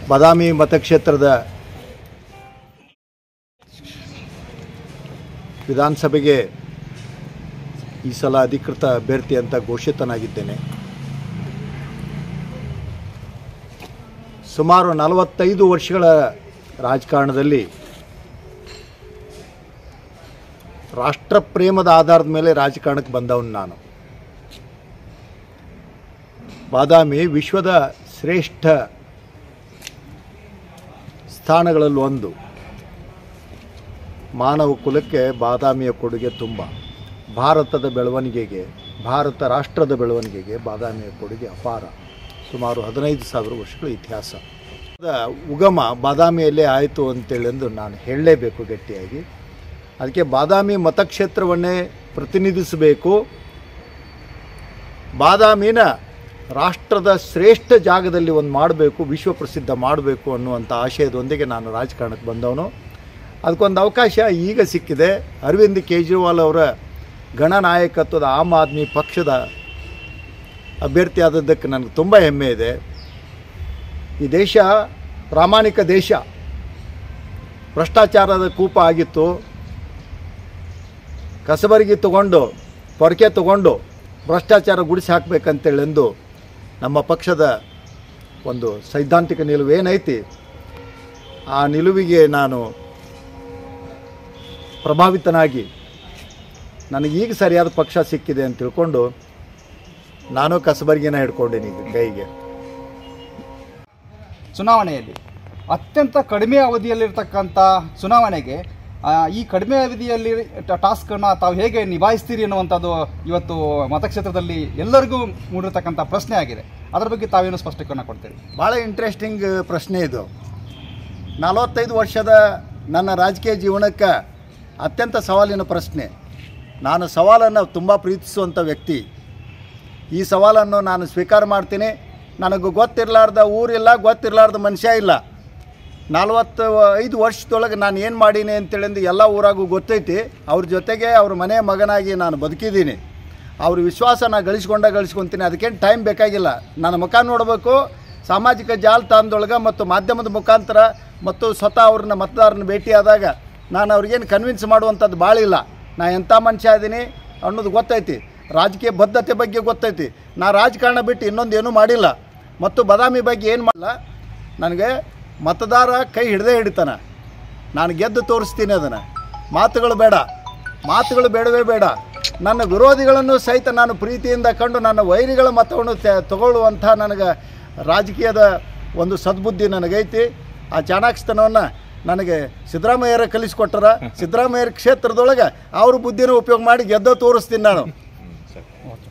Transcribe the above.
ಬಾದಾಮಿ ಮತಕ್ಷೇತ್ರದ ವಿಧಾನಸಭೆಗೆ ಈ ಸಲ ಅಧಿಕೃತ ಅಭ್ಯರ್ಥಿ ಅಂತ ಘೋಷಿತನಾಗಿದ್ದೇನೆ ಸುಮಾರು ನಲವತ್ತೈದು ವರ್ಷಗಳ ರಾಜಕಾರಣದಲ್ಲಿ ರಾಷ್ಟ್ರ ಪ್ರೇಮದ ಆಧಾರದ ಮೇಲೆ ರಾಜಕಾರಣಕ್ಕೆ ಬಂದವನು ನಾನು ಬಾದಾಮಿ ವಿಶ್ವದ ಶ್ರೇಷ್ಠ ಸ್ಥಾನಗಳಲ್ಲಿ ಒಂದು ಮಾನವ ಕುಲಕ್ಕೆ ಬಾದಾಮಿಯ ಕೊಡುಗೆ ತುಂಬ ಭಾರತದ ಬೆಳವಣಿಗೆಗೆ ಭಾರತ ರಾಷ್ಟ್ರದ ಬೆಳವಣಿಗೆಗೆ ಬಾದಾಮಿಯ ಕೊಡುಗೆ ಅಪಾರ ಸುಮಾರು ಹದಿನೈದು ಸಾವಿರ ವರ್ಷಗಳ ಇತಿಹಾಸ ಅದ ಉಗಮ ಬಾದಾಮಿಯಲ್ಲೇ ಆಯಿತು ಅಂತೇಳೆಂದು ನಾನು ಹೇಳಲೇಬೇಕು ಗಟ್ಟಿಯಾಗಿ ಅದಕ್ಕೆ ಬಾದಾಮಿ ಮತಕ್ಷೇತ್ರವನ್ನೇ ಪ್ರತಿನಿಧಿಸಬೇಕು ಬಾದಾಮಿನ ರಾಷ್ಟ್ರದ ಶ್ರೇಷ್ಠ ಜಾಗದಲ್ಲಿ ಒಂದು ಮಾಡಬೇಕು ವಿಶ್ವ ಪ್ರಸಿದ್ಧ ಮಾಡಬೇಕು ಅನ್ನುವಂಥ ಆಶಯದೊಂದಿಗೆ ನಾನು ರಾಜಕಾರಣಕ್ಕೆ ಬಂದವನು ಅದಕ್ಕೊಂದು ಅವಕಾಶ ಈಗ ಸಿಕ್ಕಿದೆ ಅರವಿಂದ್ ಕೇಜ್ರಿವಾಲ್ ಅವರ ಗಣನಾಯಕತ್ವದ ಆಮ್ ಆದ್ಮಿ ಪಕ್ಷದ ಅಭ್ಯರ್ಥಿ ಆದದ್ದಕ್ಕೆ ನನಗೆ ತುಂಬ ಹೆಮ್ಮೆ ಇದೆ ಈ ದೇಶ ಪ್ರಾಮಾಣಿಕ ದೇಶ ಭ್ರಷ್ಟಾಚಾರದ ಕೂಪ ಆಗಿತ್ತು ಕಸಬರಿಗೆ ತಗೊಂಡು ಪೊರಕೆ ತಗೊಂಡು ಭ್ರಷ್ಟಾಚಾರ ಗುಡಿಸಿ ಹಾಕಬೇಕಂತೇಳೆಂದು ನಮ್ಮ ಪಕ್ಷದ ಒಂದು ಸೈದ್ಧಾಂತಿಕ ನಿಲುವು ಏನೈತಿ ಆ ನಿಲುವಿಗೆ ನಾನು ಪ್ರಭಾವಿತನಾಗಿ ನನಗೀಗ ಸರಿಯಾದ ಪಕ್ಷ ಸಿಕ್ಕಿದೆ ಅಂತ ತಿಳ್ಕೊಂಡು ನಾನು ಕಸಬರಿಗೆನ ಹಿಡ್ಕೊಂಡೀನಿ ಈಗ ಕೈಗೆ ಚುನಾವಣೆಯಲ್ಲಿ ಅತ್ಯಂತ ಕಡಿಮೆ ಅವಧಿಯಲ್ಲಿರ್ತಕ್ಕಂಥ ಚುನಾವಣೆಗೆ ಆ, ಈ ಕಡಿಮೆ ಅವಧಿಯಲ್ಲಿ ಟ- ಟಾಸ್ಕನ್ನು ತಾವು ಹೇಗೆ ನಿಭಾಯಿಸ್ತೀರಿ ಅನ್ನುವಂಥದ್ದು ಇವತ್ತು ಮತಕ್ಷೇತ್ರದಲ್ಲಿ ಎಲ್ಲರಿಗೂ ಮೂಡಿರ್ತಕ್ಕಂಥ ಪ್ರಶ್ನೆ ಆಗಿದೆ ಅದರ ಬಗ್ಗೆ ತಾವೇನು ಸ್ಪಷ್ಟೀಕರಣ ಕೊಡ್ತೀರಿ ಭಾಳ ಇಂಟ್ರೆಸ್ಟಿಂಗ್ ಪ್ರಶ್ನೆ ಇದು ನಲವತ್ತೈದು ವರ್ಷದ ನನ್ನ ರಾಜಕೀಯ ಜೀವನಕ್ಕೆ ಅತ್ಯಂತ ಸವಾಲಿನ ಪ್ರಶ್ನೆ ನಾನು ಸವಾಲನ್ನು ತುಂಬ ಪ್ರೀತಿಸುವಂಥ ವ್ಯಕ್ತಿ ಈ ಸವಾಲನ್ನು ನಾನು ಸ್ವೀಕಾರ ಮಾಡ್ತೀನಿ ನನಗೆ ಗೊತ್ತಿರಲಾರ್ದ ಊರಿಲ್ಲ ಗೊತ್ತಿರಲಾರ್ದ ಮನುಷ್ಯ ಇಲ್ಲ ನಲ್ವತ್ತು ಐದು ವರ್ಷದೊಳಗೆ ನಾನು ಏನು ಮಾಡೀನಿ ಅಂತೇಳಿಂದು ಎಲ್ಲ ಊರಾಗೂ ಗೊತ್ತೈತಿ ಅವ್ರ ಜೊತೆಗೆ ಅವ್ರ ಮನೆ ಮಗನಾಗಿ ನಾನು ಬದುಕಿದ್ದೀನಿ ಅವ್ರ ವಿಶ್ವಾಸ ನಾನು ಗಳಿಸ್ಕೊಂಡ ಗಳಿಸ್ಕೊತೀನಿ ಅದಕ್ಕೇನು ಟೈಮ್ ಬೇಕಾಗಿಲ್ಲ ನನ್ನ ಮುಖ ನೋಡಬೇಕು ಸಾಮಾಜಿಕ ಜಾಲತಾಣದೊಳಗೆ ಮತ್ತು ಮಾಧ್ಯಮದ ಮುಖಾಂತರ ಮತ್ತು ಸ್ವತಃ ಅವ್ರನ್ನ ಮತದಾರನ ಭೇಟಿಯಾದಾಗ ನಾನು ಅವ್ರಿಗೇನು ಕನ್ವಿನ್ಸ್ ಮಾಡುವಂಥದ್ದು ಭಾಳ ಇಲ್ಲ ನಾ ಎಂಥ ಮನುಷ್ಯ ಇದ್ದೀನಿ ಅನ್ನೋದು ಗೊತ್ತೈತಿ ರಾಜಕೀಯ ಬದ್ಧತೆ ಬಗ್ಗೆ ಗೊತ್ತೈತಿ ನಾ ರಾಜಕಾರಣ ಬಿಟ್ಟು ಇನ್ನೊಂದು ಏನೂ ಮಾಡಿಲ್ಲ ಮತ್ತು ಬಾದಾಮಿ ಬಗ್ಗೆ ಏನು ಮಾಡಲ್ಲ ನನಗೆ ಮತದಾರ ಕೈ ಹಿಡ್ದೇ ಹಿಡಿತಾನೆ ನಾನು ಗೆದ್ದು ತೋರಿಸ್ತೀನಿ ಅದನ್ನು ಮಾತುಗಳು ಬೇಡ ಮಾತುಗಳು ಬೇಡವೇ ಬೇಡ ನನ್ನ ವಿರೋಧಿಗಳನ್ನು ಸಹಿತ ನಾನು ಪ್ರೀತಿಯಿಂದ ಕಂಡು ನನ್ನ ವೈರಿಗಳ ಮತವನ್ನು ತೆ- ತಗೊಳ್ಳುವಂಥ ನನಗೆ ರಾಜಕೀಯದ ಒಂದು ಸದ್ಬುದ್ಧಿ ನನಗೈತಿ ಆ ಚಾಣಾಕ್ಷತನವನ್ನು ನನಗೆ ಸಿದ್ದರಾಮಯ್ಯರ ಕಲಿಸ್ಕೊಟ್ಟಾರ ಸಿದ್ದರಾಮಯ್ಯರ ಕ್ಷೇತ್ರದೊಳಗೆ ಅವ್ರ ಬುದ್ಧಿನ ಉಪಯೋಗ ಮಾಡಿ ಗೆದ್ದ ತೋರಿಸ್ತೀನಿ ನಾನು